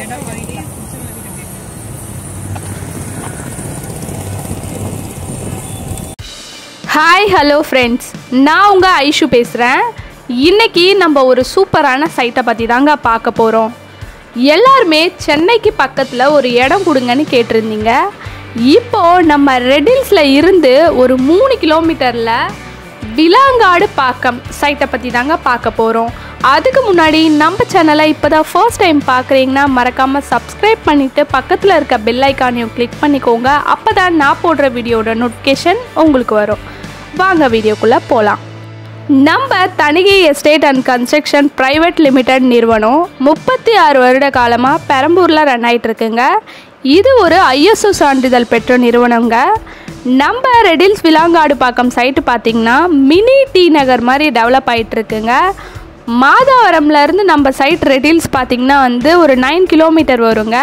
இடம் வாங்கி புதுசாக வீடு கட்டியிருக்கேன் ஹாய் ஹலோ ஃப்ரெண்ட்ஸ் நான் உங்கள் ஐஷு பேசுகிறேன் இன்னைக்கு நம்ம ஒரு சூப்பரான சைட்டை பற்றி தாங்க பார்க்க போகிறோம் எல்லாருமே சென்னைக்கு பக்கத்தில் ஒரு இடம் கொடுங்கன்னு கேட்டிருந்தீங்க இப்போது நம்ம ரெடில்ஸில் இருந்து ஒரு மூணு கிலோமீட்டரில் விலாங்காடு பாக்கம் சைட்டை பற்றி தாங்க பார்க்க போகிறோம் அதுக்கு முன்னாடி நம்ம சேனலை இப்போ தான் ஃபர்ஸ்ட் டைம் பார்க்குறீங்கன்னா மறக்காமல் சப்ஸ்கிரைப் பண்ணிவிட்டு பக்கத்தில் இருக்க பெல் ஐக்கானையும் கிளிக் பண்ணிக்கோங்க அப்போ தான் நான் போடுற வீடியோட நோட்டிஃபிகேஷன் உங்களுக்கு வரும் வாங்க வீடியோக்குள்ளே போகலாம் நம்ம Thanigai estate and construction private limited நிறுவனம் முப்பத்தி ஆறு வருட காலமாக பெரம்பூரில் ரன் ஆயிட்டு இருக்குங்க இது ஒரு ஐஎஸ்ஓ சான்றிதழ் பெற்ற நிறுவனங்க நம்ம ரெடில்ஸ் விலாங்காடு பாக்கம் சைட்டு பார்த்திங்கன்னா மினி டி நகர் மாதிரி டெவலப் ஆயிட்டு இருக்குங்க மாதாவரம்ல இருந்து நம்ம சைட் ரெடில்ஸ் பார்த்திங்கன்னா வந்து ஒரு நைன் கிலோமீட்டர் வருங்க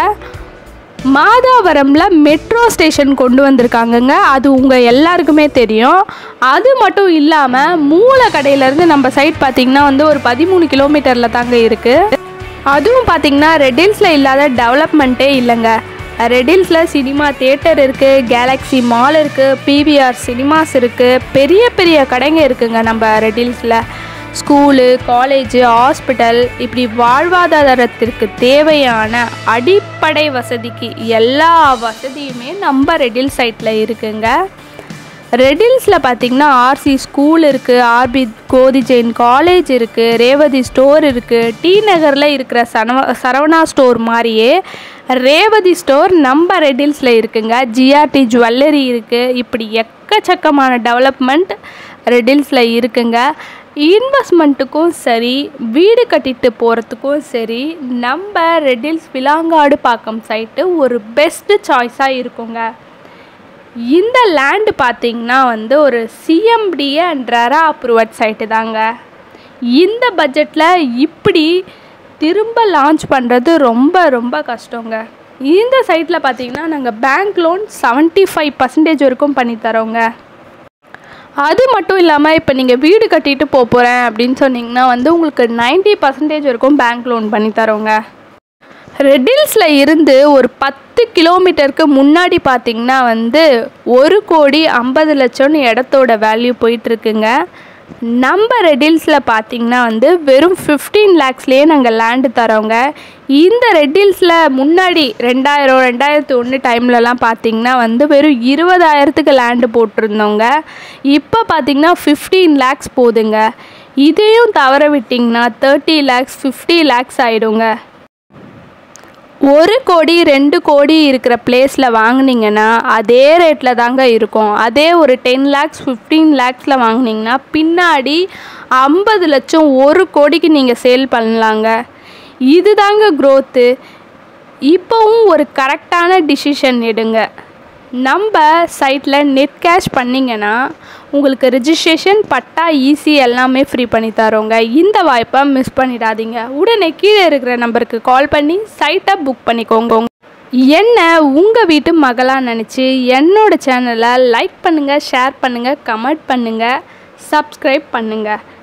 மாதாவரமில் மெட்ரோ ஸ்டேஷன் கொண்டு வந்திருக்காங்கங்க அது உங்கள் எல்லாருக்குமே தெரியும் அது மட்டும் இல்லாமல் மூலக்கடையிலேருந்து நம்ம சைட் பார்த்திங்கன்னா வந்து ஒரு பதிமூணு கிலோமீட்டரில் தாங்க இருக்குது அதுவும் பார்த்திங்கன்னா ரெடில்ஸில் இல்லாத டெவலப்மெண்ட்டே இல்லைங்க ரெடில்ஸில் சினிமா தேட்டர் இருக்குது கேலக்ஸி மால் இருக்குது பிவிஆர் சினிமாஸ் இருக்குது பெரிய பெரிய கடைங்க இருக்குங்க நம்ம ரெடில்ஸில் ஸ்கூலு காலேஜு ஹாஸ்பிட்டல் இப்படி வாழ்வாதாரத்திற்கு தேவையான அடிப்படை வசதிக்கு எல்லா வசதியுமே நம்ம ரெடில் சைட்டில் இருக்குங்க ரெடில்ஸில் பார்த்தீங்கன்னா ஆர்சி ஸ்கூல் இருக்குது ஆர்பி கோதி ஜெயின் காலேஜ் இருக்குது ரேவதி ஸ்டோர் இருக்குது டி நகரில் இருக்கிற சனவ சரவணா ஸ்டோர் மாதிரியே ரேவதி ஸ்டோர் நம்ம ரெடில்ஸில் இருக்குங்க ஜிஆர்டி ஜுவல்லரி இருக்குது இப்படி எக்கச்சக்கமான டெவலப்மெண்ட் ரெடில்ஸில் இருக்குங்க இன்வெஸ்ட்மெண்ட்டுக்கும் சரி வீடு கட்டிட்டு போகிறதுக்கும் சரி நம்ம ரெடில்ஸ் விலாங்காடு பாக்கம் சைட்டு ஒரு பெஸ்ட்டு சாய்ஸாக இருக்குங்க இந்த லேண்டு பார்த்தீங்கன்னா வந்து ஒரு CMDA and RERA approved site தாங்க இந்த பட்ஜெட்டில் இப்படி திரும்ப லான்ச் பண்ணுறது ரொம்ப ரொம்ப கஷ்டங்க இந்த சைட்டில் பார்த்தீங்கன்னா நாங்கள் bank loan seventy five percentage வரைக்கும் பண்ணி தரோங்க அது மட்டும் இல்லாமல் இப்போ நீங்கள் வீடு கட்டிட்டு போக போகிறேன் அப்படின்னு சொன்னீங்கன்னா வந்து உங்களுக்கு நைன்ட்டி பர்சன்டேஜ் வரைக்கும் பேங்க் லோன் பண்ணி தரோங்க ரெடில்ஸில் இருந்து ஒரு பத்து கிலோமீட்டருக்கு முன்னாடி பார்த்தீங்கன்னா வந்து ஒரு கோடி ஐம்பது லட்சம்னு இடத்தோட வேல்யூ போயிட்டுருக்குங்க நம்ம ரெடில்ஸில் பார்த்தீங்கன்னா வந்து வெறும் ஃபிஃப்டீன் லேக்ஸ்லேயே நாங்கள் லேண்டு தரோங்க இந்த ரெட்டில்ஸில் முன்னாடி ரெண்டாயிரம் ரெண்டாயிரத்து ஒன்று டைம்லலாம் பார்த்தீங்கன்னா வந்து வெறும் இருபதாயிரத்துக்கு லேண்டு போட்டிருந்தோங்க இப்போ பார்த்தீங்கன்னா ஃபிஃப்டீன் லேக்ஸ் போகுதுங்க இதையும் தவற விட்டிங்கன்னா தேர்ட்டி லேக்ஸ் ஃபிஃப்டி லேக்ஸ் ஆகிடுங்க ஒரு கோடி ரெண்டு கோடி இருக்கிற பிளேஸில் வாங்குனீங்கன்னா அதே ரேட்டில் தாங்க இருக்கும் அதே ஒரு டென் லேக்ஸ் ஃபிஃப்டீன் லேக்ஸில் வாங்குனீங்கன்னா பின்னாடி ஐம்பது லட்சம் ஒரு கோடிக்கு நீங்கள் சேல் பண்ணலாங்க இது தாங்க க்ரோத்து இப்போவும் ஒரு கரெக்டான டிசிஷன் எடுங்க நம்ம சைட்டில் நெட் கேஷ் பண்ணிங்கன்னா உங்களுக்கு ரிஜிஸ்ட்ரேஷன் பட்டா ஈஸி எல்லாமே ஃப்ரீ பண்ணி தரோங்க இந்த வாய்ப்பை மிஸ் பண்ணிடாதீங்க உடனே கீழே இருக்கிற நம்பருக்கு கால் பண்ணி சைட்டை புக் பண்ணிக்கோங்க என்ன உங்கள் வீட்டு மகளாக நினச்சி என்னோட சேனலை லைக் பண்ணுங்கள் ஷேர் பண்ணுங்கள் கமெண்ட் பண்ணுங்கள் சப்ஸ்கிரைப் பண்ணுங்கள்